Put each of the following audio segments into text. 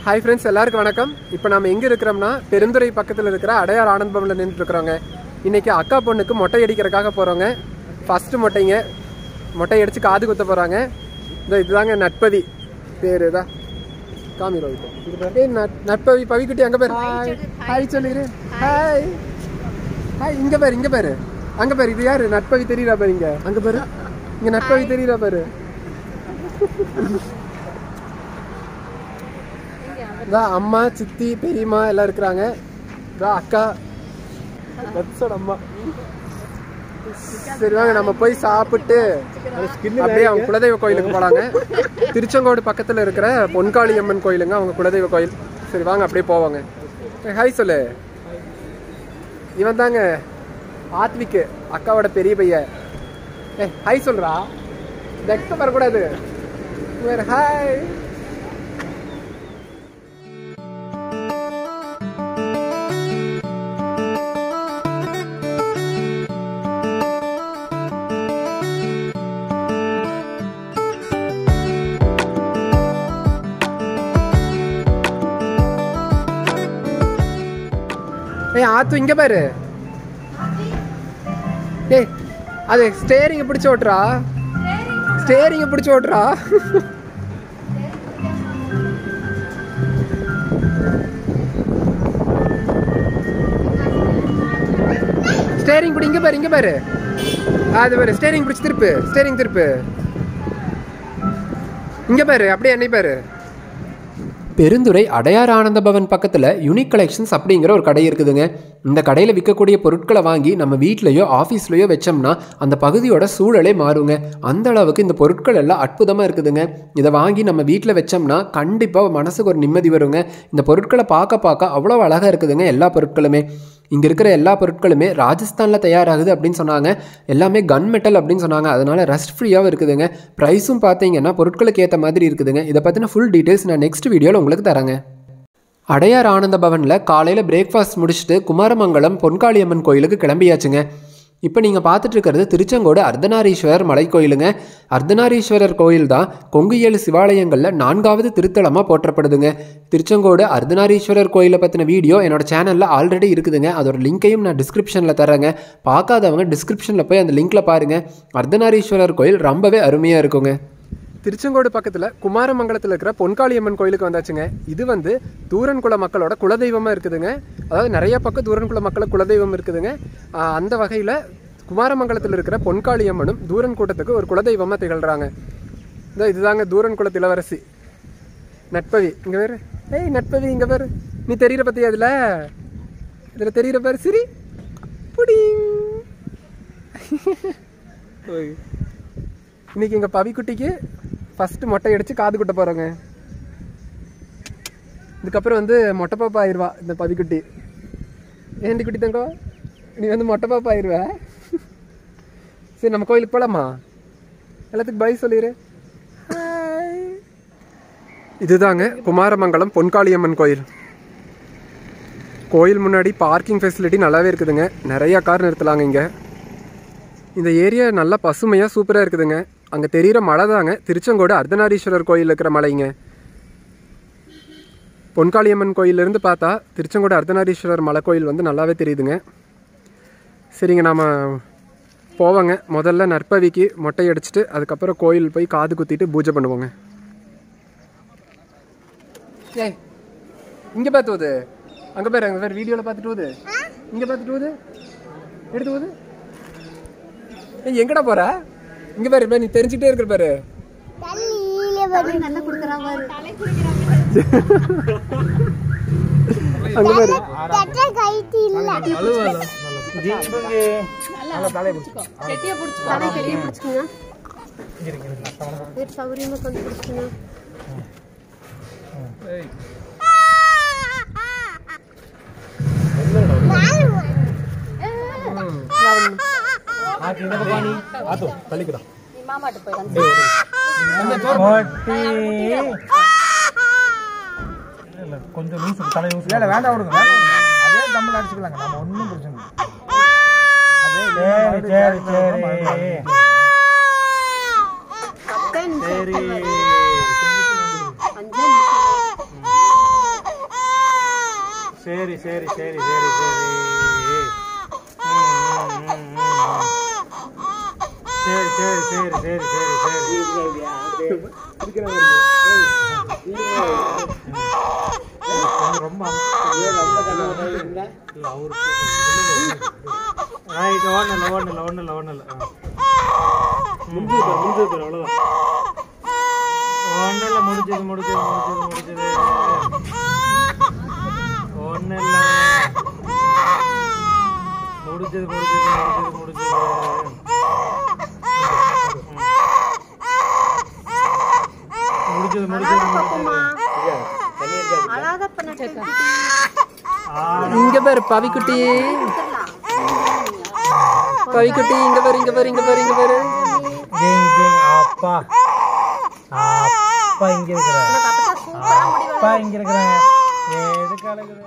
Hi friends எல்லாருக்கும் வணக்கம் இப்போ நம்ம எங்கே இருக்கிறோம்னா பெருந்துறை பக்கத்தில் இருக்கிற அடையார் ஆனந்த் பவனில் நின்றுட்டு இருக்கிறோங்க இன்றைக்கி அக்கா பொண்ணுக்கு மொட்டை அடிக்கிறதுக்காக போகிறோங்க ஃபஸ்ட்டு மொட்டைங்க மொட்டை அடித்து காது குத்த போகிறாங்க இந்த இதுதாங்க நட்பதி பேர் இதா காமி ரோஹித் ஏய் நட் நட்பவி பவிக்குட்டி அங்கே பேர் ஹாய் ஹாய் சொல்லிடு ஹாய் ஹாய் இங்கே பேர் இங்கே பேர் அங்கே பேர் இது யாரு நட்பவி தெரியுறா பாரு இங்கே அங்கே பேர் இங்கே நட்பவி தெரியுறா பாரு இதான் அம்மா சித்தி பெரியம்மா எல்லாம் இருக்கிறாங்க இதான் அக்கா வத்சோட அம்மா சரி வாங்க நம்ம போய் சாப்பிட்டு அப்படியே அவங்க குலதெய்வ கோயிலுக்கு போலாங்க திருச்செங்கோடு பக்கத்துல இருக்கிற பொன்காளி அம்மன் கோயிலுங்க அவங்க குலதெய்வ கோயில் சரி வாங்க அப்படியே போவாங்க ஏய், ஹாய் சொல்லு இவன் தாங்க ஆத்விக்கு அக்காவோட பெரிய பையன் ஏ ஹாய் சொல்றா வெக்க வரக்கூடாது வேற ஹாய் ஏய் ஆத்து இங்க பாரு ஏய் அது ஸ்டேரிங் பிடிச்சு ஓட்டுறா ஸ்டேரிங் பிடிச்சு ஓட்டுறா ஸ்டேரிங் பிடி இங்க பாரு இங்க பாரு அது பாரு ஸ்டேரிங் பிடிச்சு திருப்பு ஸ்டேரிங் திருப்பு இங்க பாரு அப்படியே என்னை பாரு பெருந்துறை அடையார் ஆனந்த பவன் பக்கத்தில் யூனிக் கலெக்ஷன்ஸ் அப்படிங்கிற ஒரு கடை இருக்குதுங்க இந்த கடையில் விற்கக்கூடிய பொருட்களை வாங்கி நம்ம வீட்லேயோ ஆஃபீஸ்லேயோ வச்சோம்னா அந்த பகுதியோட சூழலே மாறுங்க அந்த அளவுக்கு இந்த பொருட்கள் எல்லாம் அற்புதமாக இருக்குதுங்க இதை வாங்கி நம்ம வீட்டில் வச்சோம்னா கண்டிப்பாக மனசுக்கு ஒரு நிம்மதி வருங்க இந்த பொருட்களை பார்க்க பார்க்க அவ்வளோ அழகாக இருக்குதுங்க எல்லா பொருட்களுமே இங்கே இருக்கிற எல்லா பொருட்களுமே ராஜஸ்தானில் தயாராகுது அப்படின்னு சொன்னாங்க எல்லாமே கன் மெட்டல் அப்படின்னு சொன்னாங்க அதனால ரஸ்ட் ஃப்ரீயாகவும் இருக்குதுங்க ப்ரைஸும் பார்த்தீங்கன்னா பொருட்களுக்கு ஏற்ற மாதிரி இருக்குதுங்க இதை பற்றின ஃபுல் டீட்டெயில்ஸ் நான் நெக்ஸ்ட் வீடியோவில் உங்களுக்கு தரேங்க அடையார் ஆனந்த பவனில் காலையில் பிரேக்ஃபாஸ்ட் முடிச்சுட்டு குமாரமங்கலம் பொன்காளியம்மன் கோயிலுக்கு கிளம்பியாச்சுங்க இப்போ நீங்கள் பார்த்துட்டு இருக்கிறது திருச்செங்கோடு அர்த்தநாரீஸ்வரர் மலை கோயிலுங்க அர்த்தநாரீஸ்வரர் கோயில் தான் கொங்கு ஏழு சிவாலயங்களில் நான்காவது திருத்தலமாக போற்றப்படுதுங்க திருச்செங்கோடு அர்த்தநாரீஸ்வரர் கோயிலை பற்றின வீடியோ என்னோட சேனலில் ஆல்ரெடி இருக்குதுங்க அதோட லிங்க்கையும் நான் டிஸ்கிரிப்ஷனில் தரேங்க பார்க்காதவங்க டிஸ்கிரிப்ஷனில் போய் அந்த லிங்க்கில் பாருங்கள் அர்த்தநாரீஸ்வரர் கோயில் ரொம்பவே அருமையாக இருக்குங்க திருச்செங்கோடு பக்கத்தில் குமாரமங்கலத்தில் இருக்கிற பொன்காளியம்மன் கோயிலுக்கு வந்தாச்சுங்க இது வந்து தூரன்குள மக்களோட குலதெய்வமாக இருக்குதுங்க அதாவது நிறைய பக்கம் தூரன்குள மக்களுக்கு குலதெய்வம் இருக்குதுங்க ஆஹ் அந்த வகையில் குமாரமங்கலத்தில் இருக்கிற பொன்காளியம்மனும் தூரன் கூட்டத்துக்கு ஒரு குலதெய்வமாக திகழ்கிறாங்க இந்த இதுதாங்க தூரன் குலத்து இளவரசி நட்பவி இங்கே வேறு ஏய் நட்பவி இங்கே வேறு நீ தெரிகிற பற்றி அதில் இதில் தெரிகிற பாரு சிரி புடிங் ஓய். இன்னைக்கு எங்கள் பவிக்குட்டிக்கு ஃபஸ்ட்டு மொட்டை அடித்து காது குட்ட போகிறோங்க இதுக்கப்புறம் வந்து மொட்டை பாப்பா ஆயிடுவா இந்த பவிக்குட்டி ஏண்டி குட்டி தங்கோ நீ வந்து மொட்டை பாப்பா ஆயிடுவ சரி நம்ம கோயிலுக்கு போகலாமா எல்லாத்துக்கும் பை சொல்லிடு ஹாய் இதுதாங்க குமாரமங்கலம் பொன்காளியம்மன் கோயில் கோயில் முன்னாடி பார்க்கிங் ஃபெசிலிட்டி நல்லாவே இருக்குதுங்க நிறையா கார் நிறுத்தலாங்க இங்கே இந்த ஏரியா நல்லா பசுமையாக சூப்பராக இருக்குதுங்க அங்கே தெரிகிற மலை தாங்க திருச்செங்கோடு அர்த்தநாரீஸ்வரர் கோயில் இருக்கிற மலைங்க பொன்காளியம்மன் கோயிலிருந்து பார்த்தா திருச்செங்கோடு அர்த்தநாரீஸ்வரர் மலை கோயில் வந்து நல்லாவே தெரியுதுங்க சரிங்க நாம் போவோங்க முதல்ல நற்பவிக்கு மொட்டை அடிச்சுட்டு அதுக்கப்புறம் கோயில் போய் காது குத்திட்டு பூஜை பண்ணுவோங்க ஏய் இங்கே பார்த்து போகுது அங்கே பேர் அங்கே பேர் வீடியோவில் பார்த்துட்டு போகுது இங்கே பார்த்துட்டு போகுது எடுத்து போகுது ஏய் எங்கடா போற இங்க பாரு இப்ப நீ தெரிஞ்சுட்டே இருக்கிற பாரு அங்க பாரு சௌரியமா கொஞ்சம் பிடிச்சுங்க கொஞ்சம் லூஸ் தலை லூஸ் இல்ல வேண்டாம் விடுங்க அதே தம்பில் அடிச்சுக்கலாங்க நம்ம ஒன்றும் பிரச்சனை இல்லை சரி சரி சரி சரி அஞ்சு சரி சரி சரி சரி சரி ம், ம், ம், ம். சரி சரி சரி சரி சரி சரி கொஞ்சம் ரொம்ப இல்லை அவருக்கு ரைட் ஒன்றும் இல்லை ஒன்றும் இல்லை ஒன்றும் இல்லை ஒன்றும் இல்லை முடிஞ்சது பாரு, முடிஞ்சது பாரு, அவ்வளோதான் ஒன்றும் இல்லை முடிஞ்சது முடிஞ்சது முடிஞ்சது முடிஞ்சது ஒன்றும் இல்லை முடிஞ்சது முடிஞ்சது முடிஞ்சது முடிஞ்சது முடிஞ்சது முடிஞ்சது முடிஞ்சது அழாதப்ப நட்டு ஆ இங்க பாரு பவிக்குட்டி பவிக்குட்டி இங்க பாரு இங்க பாரு இங்க பாரு இங்க பாரு ஜிங் ஜிங் அப்பா அப்பா இங்க இருக்கிறேன் அப்பா இங்க இருக்கிறேன் எதுக்கு அழகுது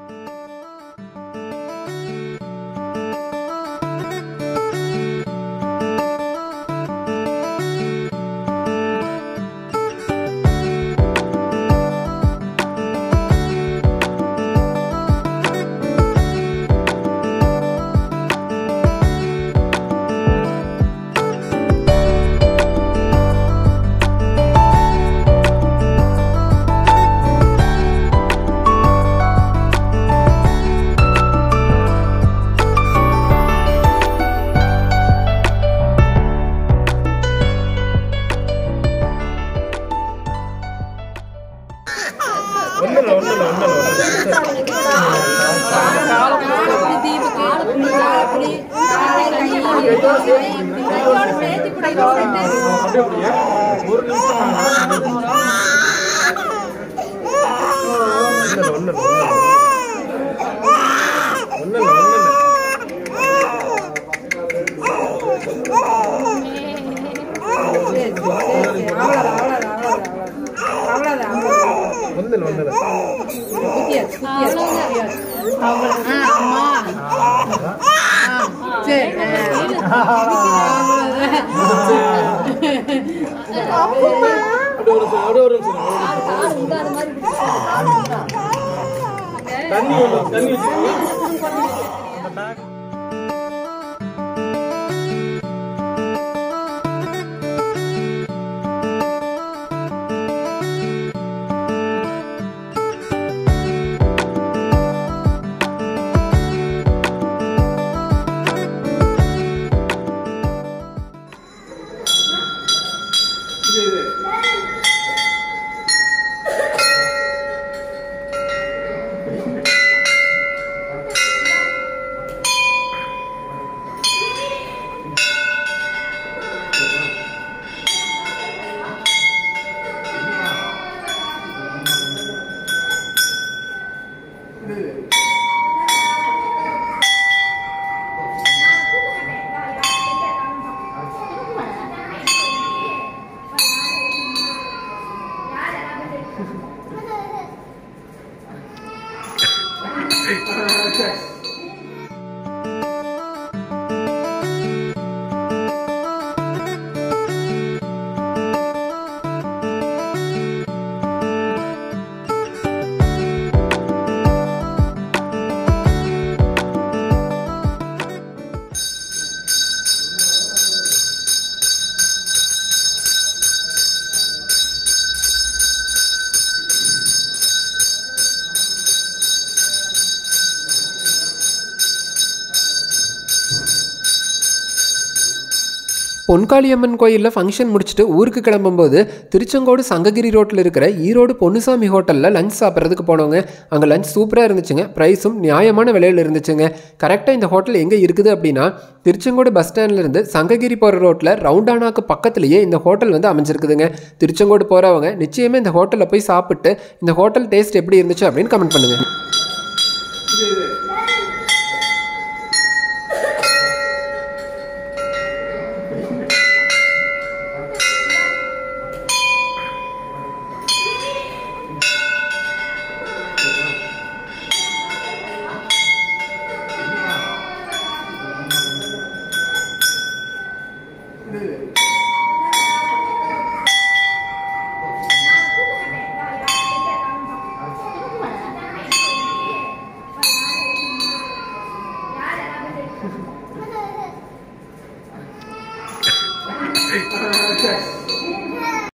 பொன்காளியம்மன் கோயிலில் ஃபங்க்ஷன் முடிச்சுட்டு ஊருக்கு கிளம்பும்போது திருச்செங்கோடு சங்ககிரி ரோட்டில் இருக்கிற ஈரோடு பொன்னுசாமி ஹோட்டலில் லஞ்ச் சாப்பிட்றதுக்கு போனவங்க அங்கே லஞ்ச் சூப்பராக இருந்துச்சுங்க ப்ரைஸும் நியாயமான விலையில் இருந்துச்சுங்க கரெக்டாக இந்த ஹோட்டல் எங்கே இருக்குது அப்படின்னா திருச்செங்கோடு பஸ் ஸ்டாண்ட்லேருந்து சங்ககிரி போகிற ரோட்டில் ரவுண்டானாக்கு பக்கத்துலேயே இந்த ஹோட்டல் வந்து அமைஞ்சிருக்குதுங்க திருச்செங்கோடு போகிறவங்க நிச்சயமாக இந்த ஹோட்டலில் போய் சாப்பிட்டு இந்த ஹோட்டல் டேஸ்ட் எப்படி இருந்துச்சு அப்படின்னு கமெண்ட் பண்ணுங்கள்